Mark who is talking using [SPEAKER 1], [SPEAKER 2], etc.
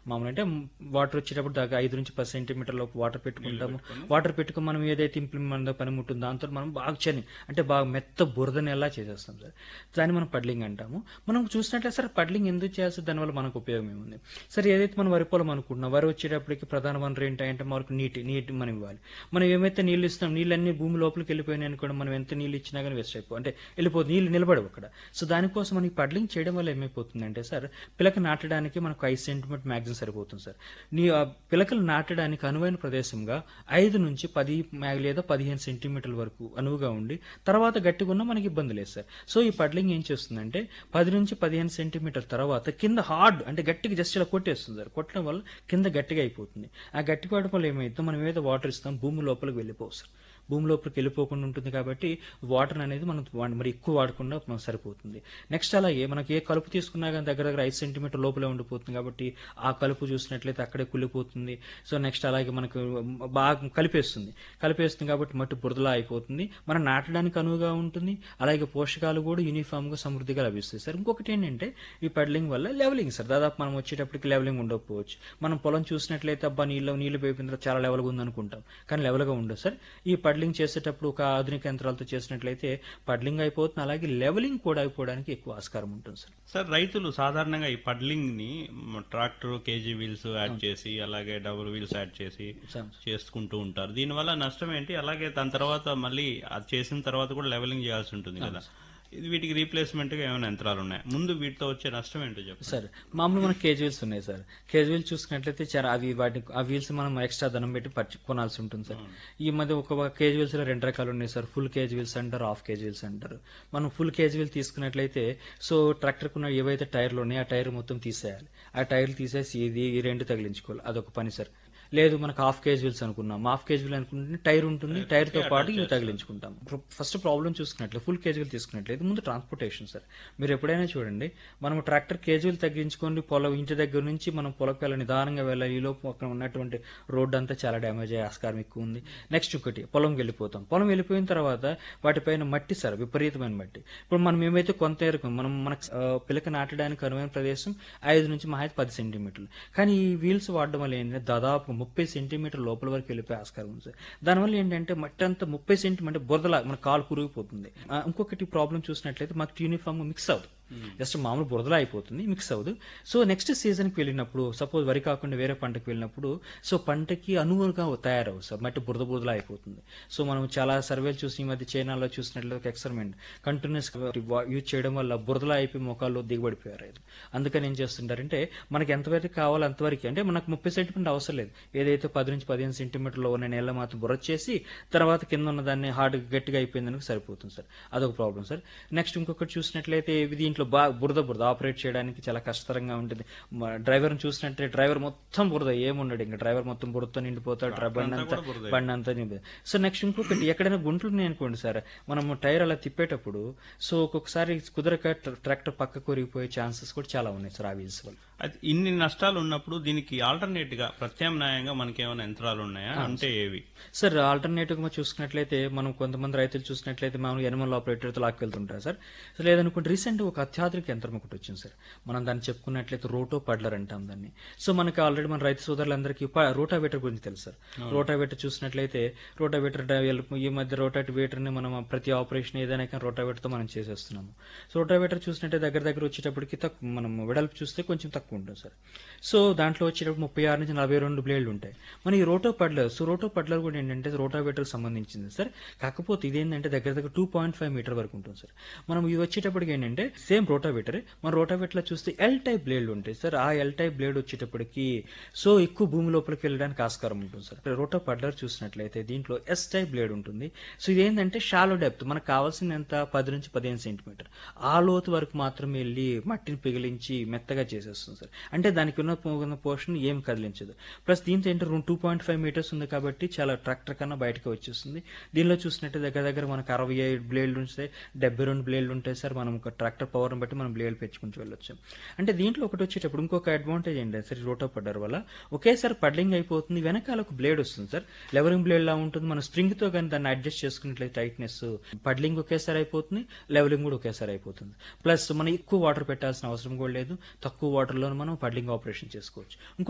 [SPEAKER 1] మామూలు అంటే వాటర్ వచ్చేటప్పుడు దాకా ఐదు నుంచి పది సెంటీమీటర్ లోపు వాటర్ పెట్టుకుంటాము వాటర్ పెట్టుకుని మనం ఏదైతే ఇంప్లిమెంట్ పని ఉంటుందో దాంతో మనం బాగా చని అంటే బాగా మెత్త బురదని ఎలా చేసేస్తాం సార్ దాన్ని మనం పడ్లింగ్ అంటాము మనం చూసినట్లయితే సార్ పడ్లింగ్ ఎందుకు చేస్తే దానివల్ల మనకు ఉపయోగం ఏముంది సరే ఏదైతే మనం వరి పొలం అనుకుంటున్నాం వరి వచ్చేటప్పటికి ప్రధాన వనరు ఏంటంటే మనకు నీటి నీటి మనం ఇవ్వాలి మనం ఏమైతే నీళ్ళు ఇస్తాం నీళ్ళన్నీ భూమి లోపలికి వెళ్ళిపోయినాయి అనుకోండి మనం ఎంత నీళ్ళు ఇచ్చినా కానీ వేస్ట్ అయిపో అంటే వెళ్ళిపోతుంది నీళ్ళు నిలబడవు అక్కడ సో దానికోసం మనకి పడ్లింగ్ చేయడం వల్ల ఏమైపోతుందంటే సార్ పిలక నాటడానికి మనకు ఐదు సెంటీమీటర్ మ్యాక్సిమం సరిపోతుంది సార్ నీ ఆ పిలకలు నాటడానికి అనువైన ప్రదేశంగా ఐదు నుంచి పది మ్యాగ్ లేదా పదిహేను సెంటీమీటర్ల వరకు అనువుగా ఉండి తర్వాత గట్టిగా ఉన్నా మనకి ఇబ్బంది లేదు సార్ సో ఈ పడ్లింగ్ ఏం చేస్తుందంటే పది నుంచి పదిహేను సెంటీమీటర్ తర్వాత కింద హార్డ్ అంటే గట్టిగా జస్ట్ ఇలా కొట్టేస్తుంది సార్ కొట్టడం వల్ల కింద గట్టిగా అయిపోతుంది ఆ గట్టి పడడం వల్ల ఏమైతే మనం ఏదైతే వాటర్ ఇస్తాం భూమి లోపలికి వెళ్ళిపోవు సార్ భూమి లోపలికి వెళ్ళిపోకుండా ఉంటుంది కాబట్టి వాటర్ అనేది మనం వా- మరి ఎక్కువ వాడకుండా మనకు సరిపోతుంది నెక్స్ట్ అలాగే మనకి ఏ కలుపు తీసుకున్నా కానీ దగ్గర దగ్గర ఐదు సెంటీమీటర్ లోపలే ఉండిపోతుంది కాబట్టి ఆ కలుపు చూసినట్లయితే అక్కడే కుళ్ళిపోతుంది సో నెక్స్ట్ అలాగే మనకు బాగా కలిపేస్తుంది కలిపేస్తుంది కాబట్టి మట్టి బురదలా అయిపోతుంది మనం నాటడానికి అనువుగా ఉంటుంది అలాగే పోషకాలు కూడా యూనిఫామ్ గా సమృద్ధిగా లభిస్తాయి సార్ ఇంకొకటి ఏంటంటే ఈ పెడ్లింగ్ వల్ల లెవలింగ్ సార్ దాదాపు మనం వచ్చేటప్పటికి లెవలింగ్ ఉండకపోవచ్చు మనం పొలం చూసినట్లయితే అబ్బా నీళ్ళు నీళ్లు పోయిన తర్వాత చాలా లెవెల్గా ఉంది అనుకుంటాం కానీ లెవెల్గా ఉండదు సార్ ఈ పడ్లింగ్ చేసేటప్పుడు ఒక ఆధునిక యంత్రాలతో చేసినట్లయితే పడ్లింగ్ అయిపోతుంది అలాగే లెవెలింగ్ కూడా అయిపోవడానికి ఎక్కువ ఆస్కారం ఉంటుంది సార్
[SPEAKER 2] సార్ రైతులు సాధారణంగా ఈ పడ్లింగ్ ని ట్రాక్టర్ కేజీ వీల్స్ యాడ్ చేసి అలాగే డబుల్ వీల్స్ యాడ్ చేసి
[SPEAKER 1] సార్.
[SPEAKER 2] చేసుకుంటూ ఉంటారు దీనివల్ల నష్టం ఏంటి అలాగే దాని తర్వాత మళ్ళీ అది చేసిన తర్వాత కూడా లెవెలింగ్ చేయాల్సి ఉంటుంది కదా ఇది వీటికి రీప్లేస్మెంట్ గా ఏమైనా యంత్రాలు ఉన్నాయి ముందు వీటితో వచ్చే నష్టం ఏంటో చెప్పండి
[SPEAKER 1] సార్ మామూలు మనకి కేజ్ వీల్స్ ఉన్నాయి సార్ కేజ్ వీల్స్ చూసుకున్నట్లయితే చాలా అవి వాటి ఆ వీల్స్ మనం ఎక్స్ట్రా ధనం పెట్టి పర్చి కొనాల్సి ఉంటుంది సార్ ఈ మధ్య ఒక కేజ్ వీల్స్ లో రెండు రకాలు ఉన్నాయి సార్ ఫుల్ కేజ్ వీల్స్ అంటారు హాఫ్ కేజ్ వీల్స్ అంటారు మనం ఫుల్ కేజ్ వీల్ తీసుకున్నట్లయితే సో ట్రాక్టర్ కున్న ఏవైతే టైర్లు ఉన్నాయో ఆ టైర్ మొత్తం తీసేయాలి ఆ టైర్లు తీసేసి ఇది ఈ రెండు తగిలించుకోవాలి అదొక పని సార్ లేదు మనకు హాఫ్ కేజ్ వీల్స్ అనుకున్నాం హాఫ్ కేజ్ వీల్ అనుకుంటే టైర్ ఉంటుంది టైర్ తో పాటు ఇవి తగిలించుకుంటాం ఫస్ట్ ప్రాబ్లం చూసుకున్నట్లు ఫుల్ కేజ్ వీల్ తీసుకున్నట్లయితే ముందు ట్రాన్స్పోర్టేషన్ సార్ మీరు ఎప్పుడైనా చూడండి మనం ట్రాక్టర్ కేజ్ వీల్ తగ్గించుకొని పొలం ఇంటి దగ్గర నుంచి మనం పొలకు వెళ్ళ నిదానంగా వెళ్ళాలి ఈ లోపు అక్కడ ఉన్నటువంటి రోడ్ అంతా చాలా డ్యామేజ్ అయ్యే ఆస్కారం ఎక్కువ ఉంది నెక్స్ట్ ఒకటి పొలం వెళ్ళిపోతాం పొలం వెళ్ళిపోయిన తర్వాత వాటిపైన మట్టి సార్ విపరీతమైన మట్టి ఇప్పుడు మనం ఏమైతే కొంత ఎరుకు మనం మనకు ఆ, పిలక నాటడానికి అనువైన ప్రదేశం ఐదు నుంచి మహా అయితే పది సెంటీమీటర్లు కానీ ఈ వీల్స్ వాడడం వల్ల ఏంటంటే దాదాపు ముప్పై సెంటీమీటర్ లోపల వరకు వెళ్ళిపోయే ఆస్కారం ఉంది సార్ దానివల్ల ఏంటంటే మట్టి అంతా ముప్పై సెంటీమీటర్ బురదలా మన కాలు కురిగిపోతుంది ఆ, ఇంకొకటి ప్రాబ్లం చూసినట్లయితే మాకు యూనిఫామ్ మిక్స్ అవుతుంది జస్ట్ మామూలు బురదలా అయిపోతుంది మిక్స్ అవ్వదు సో నెక్స్ట్ సీజన్కి వెళ్ళినప్పుడు సపోజ్ వరి కాకుండా వేరే పంటకు వెళ్ళినప్పుడు సో పంటకి అనువుగా తయారవు సార్ మట్టి బురద బురదలా అయిపోతుంది సో మనం చాలా సర్వేలు చూసి ఈ మధ్య చైనాలో చూసినట్లయితే ఎక్స్పెరిమెంట్ కంటిన్యూస్ యూజ్ చేయడం వల్ల బురదలా అయిపోయి మొక్కల్లో దిగుబడిపోయారు రైతులు అందుకని ఏం చేస్తుంటారంటే మనకి ఎంతవరకు కావాలో అంతవరకు అంటే మనకు ముప్పై సెంటీమీటర్ అవసరం లేదు ఏదైతే పది నుంచి పదిహేను సెంటీమీటర్లో ఉన్న నేల మాత్రం బుర్ర చేసి తర్వాత కింద ఉన్న దాన్ని హార్డ్ గట్టిగా అయిపోయిందని సరిపోతుంది సార్ అదొక ప్రాబ్లం సార్ నెక్స్ట్ ఇంకొకటి చూసినట్లయితే ఇవి దీంట్లో బాగా బురద బురద ఆపరేట్ చేయడానికి చాలా కష్టతరంగా ఉంటుంది డ్రైవర్ చూసినట్టే డ్రైవర్ మొత్తం బురద ఏముండడు ఇంకా డ్రైవర్ మొత్తం బురదతో నిండిపోతాడు బండి అంతా బండి అంతా నిండి సో నెక్స్ట్ ఇంకొకటి ఎక్కడైనా గుంటలు ఉన్నాయి అనుకోండి సార్ మనం టైర్ అలా తిప్పేటప్పుడు సో ఒక్కొక్కసారి కుదరక ట్రాక్టర్ పక్క కొరిగిపోయే ఛాన్సెస్ కూడా చాలా ఉన్నాయి సార్ ఆ వీల్స్ వల్ల
[SPEAKER 2] అది ఇన్ని నష్టాలు ఉన్నప్పుడు దీనికి ఆల్టర్నేట్ గా ప్రత్యామ్నాయంగా మనకి ఏమైనా యంత్రాలు ఉన్నాయా అంటే ఏవి
[SPEAKER 1] సార్ ఆల్టర్నేటివ్ గా చూసుకున్నట్లయితే మనం కొంతమంది రైతులు చూసినట్లయితే మనం ఎనిమల్ ఆపరేటర్ తో లాక్కెళ్తుంటారు సార్ సో లేదనుకుంటే రీసెంట్ ఒక అత్యాధునిక యంత్రం ఒకటి వచ్చింది సార్ మనం దాన్ని చెప్పుకున్నట్లయితే రోటో పడ్లర్ అంటాం దాన్ని సో మనకి ఆల్రెడీ మన రైతు సోదరులందరికీ రోటావేటర్ గురించి తెలుసు సార్ రోటావేటర్ చూసినట్లయితే రోటావేటర్ ఈ మధ్య రోటావేటర్ ని మనం ప్రతి ఆపరేషన్ ఏదైనా కానీ రోటావేటర్ తో మనం చేసేస్తున్నాము సో రోటావేటర్ చూసినట్టే దగ్గర దగ్గర వచ్చేటప్పటికి తక్కువ మనం వెడల్పు చూస్తే కొంచెం తక్కువ ఉంటుంది సార్ సో దాంట్లో వచ్చేటప్పుడు ముప్పై ఆరు నుంచి నలభై రెండు బ్లేడ్లు ఉంటాయి మన ఈ రోటో పడ్లర్ సో రోటో పడ్లర్ కూడా ఏంటంటే రోటావేటర్ సంబంధించింది సార్ కాకపోతే ఇదేంటంటే దగ్గర దగ్గర టూ పాయింట్ ఫైవ్ మీటర్ వరకు ఉంటుంది సార్ మనం ఇది వచ్చేటప్పటికి ఏంటంటే సేమ్ రోటావేటర్ మన రోటావేటర్ లో చూస్తే ఎల్ టైప్ బ్లేడ్లు ఉంటాయి సార్ ఆ ఎల్ టైప్ బ్లేడ్ వచ్చేటప్పటికి సో ఎక్కువ భూమి లోపలికి వెళ్ళడానికి ఆస్కారం ఉంటుంది సార్ రోటో పడ్లర్ చూసినట్లయితే దీంట్లో ఎస్ టైప్ బ్లేడ్ ఉంటుంది సో ఇదేంటంటే షాలో డెప్త్ మనకు కావాల్సింది ఎంత పది నుంచి పదిహేను సెంటీమీటర్ ఆ లోతు వరకు మాత్రమే వెళ్ళి మట్టిని పిగిలించి మెత్తగా చేసేస్తుంది సార్ అంటే దానికి ఉన్న ఉన్న పోర్షన్ ఏం కదిలించదు ప్లస్ దీంతో ఏంటంటే టూ పాయింట్ ఫైవ్ మీటర్స్ ఉంది కాబట్టి చాలా ట్రాక్టర్ కన్నా బయటకు వచ్చేస్తుంది దీనిలో చూసినట్టు దగ్గర దగ్గర మనకు అరవై ఐదు బ్లేడ్లు ఉంటాయి డెబ్బై రెండు బ్లేడ్లు ఉంటాయి సార్ మనం ఒక ట్రాక్టర్ పవర్ని బట్టి మనం బ్లేడ్ పెంచుకుంటూ వెళ్ళొచ్చు అంటే దీంట్లో ఒకటి వచ్చేటప్పుడు ఇంకొక అడ్వాంటేజ్ ఏంటంటే సార్ రోటో పడ్డారు వల్ల ఒకేసారి పడ్లింగ్ అయిపోతుంది వెనకాల ఒక బ్లేడ్ వస్తుంది సార్ లెవరింగ్ బ్లేడ్ లా ఉంటుంది మన స్ప్రింగ్ తో కానీ దాన్ని అడ్జస్ట్ చేసుకున్నట్లయితే టైట్నెస్ పడ్లింగ్ ఒకేసారి అయిపోతుంది లెవెలింగ్ కూడా ఒకేసారి అయిపోతుంది ప్లస్ మనం ఎక్కువ వాటర్ పెట్టాల్సిన అవసరం కూడా లేదు తక్కువ వాటర్ లో మనం పడ్లింగ్ ఆపరేషన్ చేసుకోవచ్చు ఇంకో